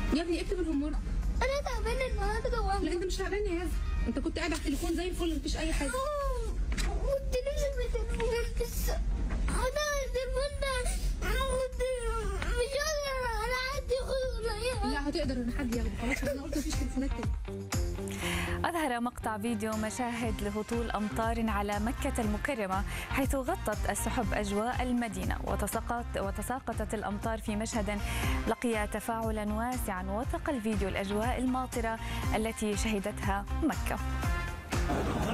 يا ابني اكتب الهوم ورك انا تعبانه النهارده لا والله انت مش تعبان يا ياسر انت كنت قاعد على التليفون زي الفل مفيش اي حاجه كنت نفسي في التليفون بس انا التليفون ده كنت مش قادر انا عندي خلق لا هتقدر ان حد ياخده خلاص انا قلت مفيش تليفونات تاني أظهر مقطع فيديو مشاهد لهطول أمطار على مكة المكرمة حيث غطت السحب أجواء المدينة وتساقط وتساقطت الأمطار في مشهد لقي تفاعلا واسعا وثق الفيديو الأجواء الماطرة التي شهدتها مكة